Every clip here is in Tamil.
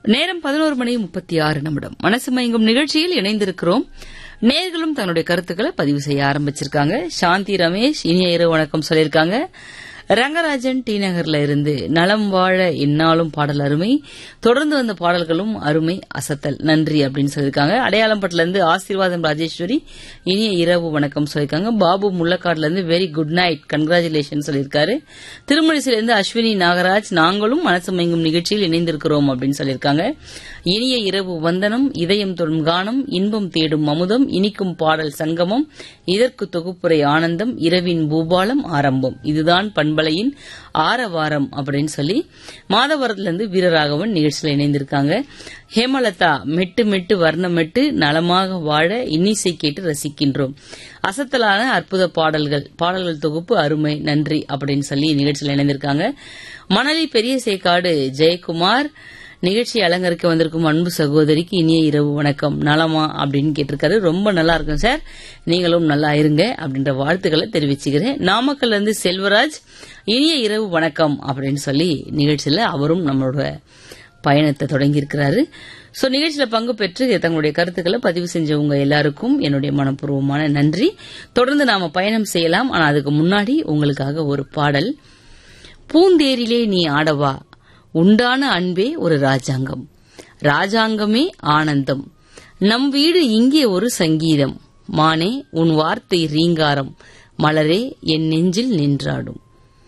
நேரம் பதினோரு மணி முப்பத்தி ஆறு நிமிடம் மனசு மயங்கும் நிகழ்ச்சியில் இணைந்திருக்கிறோம் நேர்களும் தன்னுடைய கருத்துக்களை பதிவு செய்ய ஆரம்பிச்சிருக்காங்க சாந்தி ரமேஷ் இனிய இரவு வணக்கம் சொல்லியிருக்காங்க ரங்கராஜன் டி நகர்ல இருந்து நலம் வாழ இந்நாளும் பாடல் அருமை தொடர்ந்து வந்த பாடல்களும் அருமை அசத்தல் நன்றி அப்படின்னு சொல்லியிருக்காங்க அடையாளம்பட்டில இருந்து ஆசீர்வாதம் ராஜேஸ்வரி இனிய இரவு வணக்கம் சொல்லியிருக்காங்க பாபு முள்ளக்காடுல இருந்து வெரி குட் நைட் கன்கிராச்சுலேஷன் சொல்லியிருக்காரு திருமணிசில இருந்து அஸ்வினி நாகராஜ் நாங்களும் மனசு மயங்கும் நிகழ்ச்சியில் இணைந்திருக்கிறோம் அப்படின்னு சொல்லியிருக்காங்க இனிய இரவு வந்தனம் இதயம் தொடும் கானம் இன்பம் தேடும் அமுதம் இனிக்கும் பாடல் சங்கமம் இதற்கு தொகுப்புரை ஆனந்தம் இரவின் பூபாலம் ஆரம்பம் இதுதான் பண்பலையின் ஆரவாரம் அப்படின்னு சொல்லி மாதவரத்திலிருந்து வீரராகவன் நிகழ்ச்சியில் இணைந்திருக்காங்க ஹேமலதா மெட்டு மெட்டு வர்ணமெட்டு நலமாக வாழ இன்னிசை கேட்டு ரசிக்கின்றோம் அசத்தலான அற்புத பாடல்கள் பாடல்கள் தொகுப்பு அருமை நன்றி அப்படின்னு சொல்லி நிகழ்ச்சியில் இணைந்திருக்காங்க மணலி பெரிய சேக்காடு ஜெயக்குமார் நிகழ்ச்சி அலங்கரிக்க வந்திருக்கும் அன்பு சகோதரிக்கு இனிய இரவு வணக்கம் நலமா அப்படின்னு கேட்டிருக்காரு ரொம்ப நல்லா இருக்கும் சார் நீங்களும் நல்லா இருங்க அப்படின்ற வாழ்த்துக்களை தெரிவிச்சுக்கிறேன் நாமக்கல்ல இருந்து செல்வராஜ் இனிய இரவு வணக்கம் அப்படின்னு சொல்லி நிகழ்ச்சியில அவரும் நம்மளோட பயணத்தை தொடங்கியிருக்கிறாரு சோ நிகழ்ச்சியில பங்கு பெற்று தங்களுடைய கருத்துக்களை பதிவு செஞ்சவங்க எல்லாருக்கும் என்னுடைய மனப்பூர்வமான நன்றி தொடர்ந்து நாம பயணம் செய்யலாம் ஆனா அதுக்கு முன்னாடி உங்களுக்காக ஒரு பாடல் பூந்தேரிலே நீ ஆடவா உண்டான அன்பே ஒரு ராஜாங்கம் ராஜாங்கமே ஆனந்தம் நம் வீடு இங்கே ஒரு சங்கீதம் மானே உன் வார்த்தை ரீங்காரம் மலரே என் நெஞ்சில் நின்றாடும்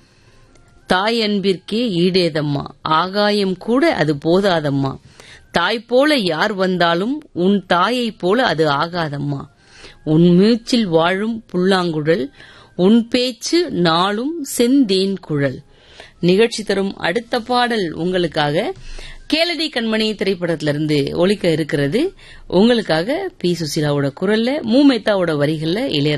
தாய் அன்பிற்கே ஈடேதம்மா ஆகாயம் கூட அது போதாதம்மா தாய் போல யார் வந்தாலும் உன் தாயைப் போல அது ஆகாதம்மா உன் மூச்சில் வாழும் புல்லாங்குழல் உன் பேச்சு நாளும் செந்தேன் குழல் நிகழ்ச்சி தரும் அடுத்த பாடல் உங்களுக்காக கேளடி கண்மணி திரைப்படத்திலிருந்து ஒலிக்க இருக்கிறது உங்களுக்காக பி சுசீலாவோட குரல்ல மூமேத்தாவோட வரிகள்ல இளையராஜா